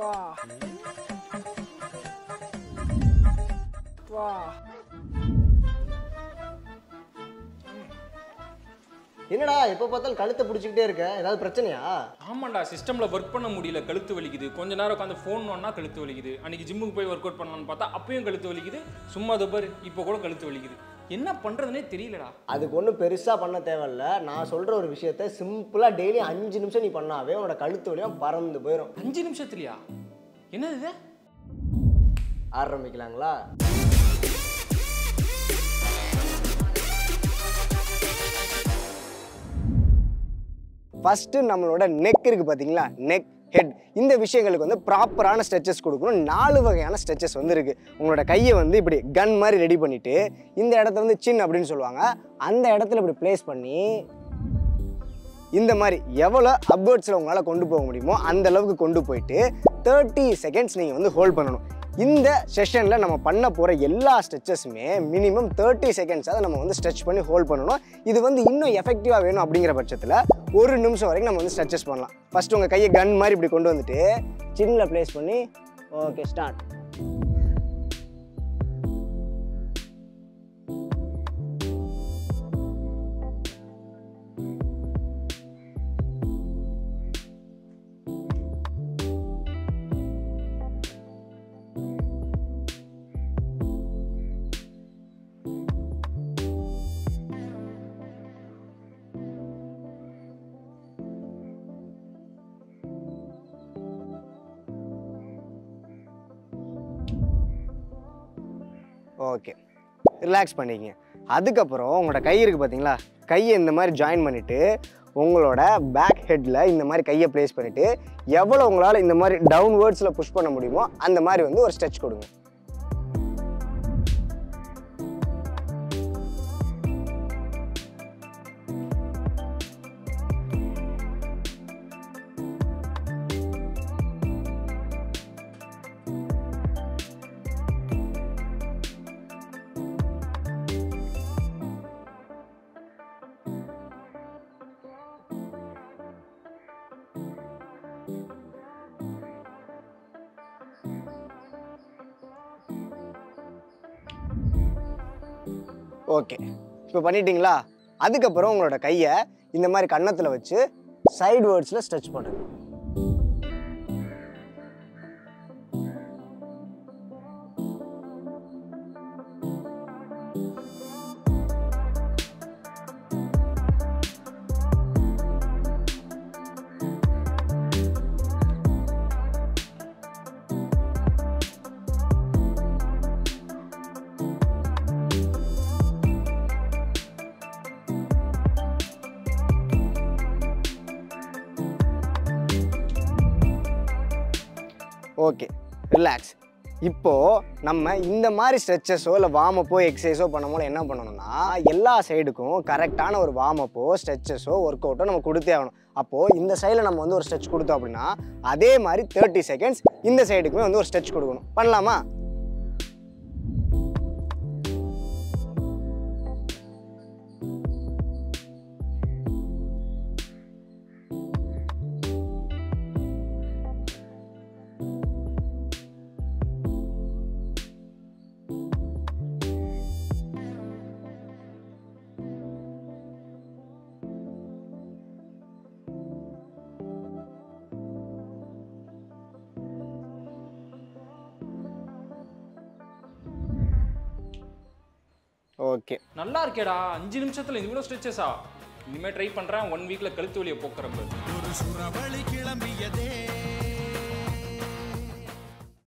வா வா என்னடா எப்போ பார்த்தாலும் கழுத்தை பிடிச்சிக்கிட்டே இருக்க ஏதாவது பிரச்சனையா ஆமாண்டா சிஸ்டமில் ஒர்க் பண்ண முடியல கழுத்து வலிக்குது கொஞ்ச நேரம் உட்காந்து ஃபோன் ஒன்னா கழுத்து வலிக்குது அன்னைக்கு ஜிம்முக்கு போய் ஒர்க் அவுட் பண்ணலாம்னு பார்த்தா அப்பயும் கழுத்து வலிக்குது சும்மா துப்பர் இப்போ கூட கழுத்து வலிக்குது என்ன பண்ணுறதுனே தெரியலடா அதுக்கு ஒன்றும் பெருசாக பண்ண தேவையில்ல நான் சொல்கிற ஒரு விஷயத்த சிம்பிளாக டெய்லி அஞ்சு நிமிஷம் நீ பண்ணாவே உன்னோட கழுத்து வலியும் பறந்து போயிடும் அஞ்சு நிமிஷத்துலையா என்னது இது ஆரம்பிக்கலாங்களா ஃபஸ்ட்டு நம்மளோட நெக் இருக்குது பார்த்தீங்களா நெக் ஹெட் இந்த விஷயங்களுக்கு வந்து ப்ராப்பரான ஸ்ட்ரெச்சஸ் கொடுக்கணும் நாலு வகையான ஸ்ட்ரெச்சஸ் வந்து இருக்குது உங்களோட கையை வந்து இப்படி கன் மாதிரி ரெடி பண்ணிவிட்டு இந்த இடத்த வந்து சின் அப்படின்னு சொல்லுவாங்க அந்த இடத்துல இப்படி ப்ளேஸ் பண்ணி இந்த மாதிரி எவ்வளோ அப்வர்ட்ஸில் உங்களால் கொண்டு போக முடியுமோ அந்த அளவுக்கு கொண்டு போயிட்டு தேர்ட்டி செகண்ட்ஸ் நீங்கள் வந்து ஹோல்ட் பண்ணணும் இந்த செஷனில் நம்ம பண்ண போகிற எல்லா ஸ்ட்ரெச்சஸுமே மினிமம் தேர்ட்டி செகண்ட்ஸாக நம்ம வந்து ஸ்ட்ரெச் பண்ணி ஹோல்ட் பண்ணணும் இது வந்து இன்னும் எஃபெக்டிவாக வேணும் அப்படிங்கிற பட்சத்தில் ஒரு நிமிஷம் வரைக்கும் நம்ம வந்து ஸ்ட்ரெச்சஸ் பண்ணலாம் ஃபஸ்ட்டு உங்கள் கையை கன் மாதிரி இப்படி கொண்டு வந்துட்டு சின்னில் ப்ளேஸ் பண்ணி ஓகே ஸ்டார்ட் ஓகே ரிலாக்ஸ் பண்ணிக்கங்க அதுக்கப்புறம் உங்களோட கை இருக்குது பார்த்தீங்களா கையை இந்த மாதிரி ஜாயின் பண்ணிவிட்டு உங்களோட பேக் ஹெட்டில் இந்த மாதிரி கையை ப்ளேஸ் பண்ணிவிட்டு எவ்வளோ உங்களால் இந்த மாதிரி டவுன்வேர்ட்ஸில் புஷ் பண்ண முடியுமோ அந்த மாதிரி வந்து ஒரு ஸ்ட்ரெச் கொடுங்க ஓகே இப்போ பண்ணிட்டீங்களா அதுக்கப்புறம் உங்களோட கையை இந்த மாதிரி கன்னத்தில் வச்சு சைடு வேர்ட்ஸில் ஸ்ட்ரெச் பண்ணுங்க ஓகே ரிலாக்ஸ் இப்போது நம்ம இந்த மாதிரி ஸ்ட்ரெச்சஸோ இல்லை வார்மப்போ எக்ஸசைஸோ பண்ணும்போது என்ன பண்ணணும்னா எல்லா சைடுக்கும் கரெக்டான ஒரு வார்மப்போ ஸ்ட்ரெச்சஸோ ஒர்க் அவுட்டோ நம்ம கொடுத்தே ஆகணும் அப்போது இந்த சைடில் நம்ம வந்து ஒரு ஸ்ட்ரெச் கொடுத்தோம் அப்படின்னா அதே மாதிரி தேர்ட்டி செகண்ட்ஸ் இந்த சைடுக்குமே வந்து ஒரு ஸ்ட்ரெச் கொடுக்கணும் பண்ணலாமா ஓகே நல்லா இருக்கேடா அஞ்சு நிமிஷத்தில் இவ்வளோ ஸ்ட்ரெச்சஸா இனிமேல் ட்ரை பண்ணுறேன் ஒன் வீக்கில் கழுத்து வலியை போக்குறப்ப ஒரு சுறவழி கிளம்பியதே